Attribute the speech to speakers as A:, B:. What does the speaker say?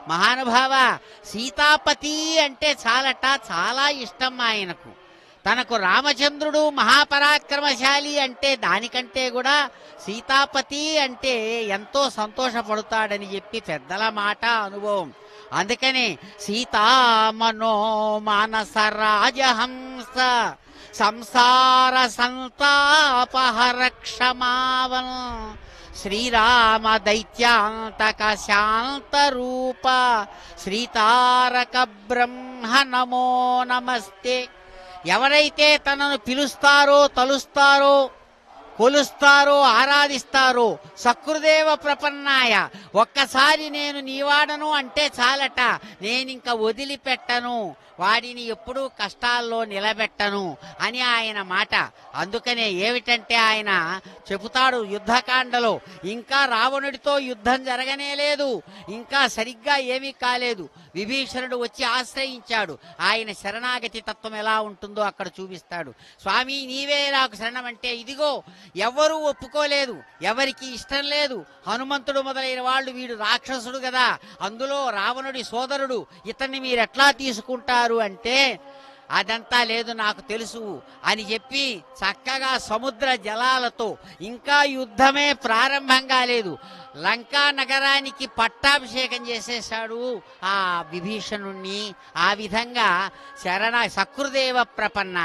A: మహానుభావ సీతాపతి అంటే చాలట చాలా ఇష్టం ఆయనకు తనకు రామచంద్రుడు మహాపరాక్రమశాలి అంటే దానికంటే కూడా సీతాపతి అంటే ఎంతో సంతోషపడతాడని చెప్పి పెద్దల మాట అనుభవం అందుకనే సీతామనో మానస రాజహంస సంసార సంతాపహర క్షమావన్ శ్రీరామ దైత్యాంతక శాంత రూప శ్రీతారక బ్రహ్మ నమో నమస్తే ఎవరైతే తనను పిలుస్తారో తలుస్తారో కొలుస్తారో ఆరాధిస్తారో సకృదేవ ప్రపన్నాయ ఒక్కసారి నేను నీవాడను అంటే చాలట నేనింక వదిలిపెట్టను వాడిని ఎప్పుడూ కష్టాల్లో నిలబెట్టను అని ఆయన మాట అందుకనే ఏమిటంటే ఆయన చెబుతాడు యుద్ధకాండలో ఇంకా రావణుడితో యుద్ధం జరగనే లేదు ఇంకా సరిగ్గా ఏమీ కాలేదు విభీషణుడు వచ్చి ఆశ్రయించాడు ఆయన శరణాగతి తత్వం ఎలా ఉంటుందో అక్కడ చూపిస్తాడు స్వామి నీవే నాకు శరణం అంటే ఇదిగో ఎవ్వరూ ఒప్పుకోలేదు ఎవరికి ఇష్టం లేదు హనుమంతుడు మొదలైన వాళ్ళు వీడు రాక్షసుడు కదా అందులో రావణుడి సోదరుడు ఇతన్ని మీరు ఎట్లా తీసుకుంటారు అంటే అదంతా లేదు నాకు తెలుసు అని చెప్పి చక్కగా సముద్ర జలాలతో ఇంకా యుద్ధమే ప్రారంభం కాలేదు లంకా నగరానికి పట్టాభిషేకం చేసేశాడు ఆ విభీషణుణ్ణి ఆ విధంగా శరణ సకృదేవ ప్రపన్న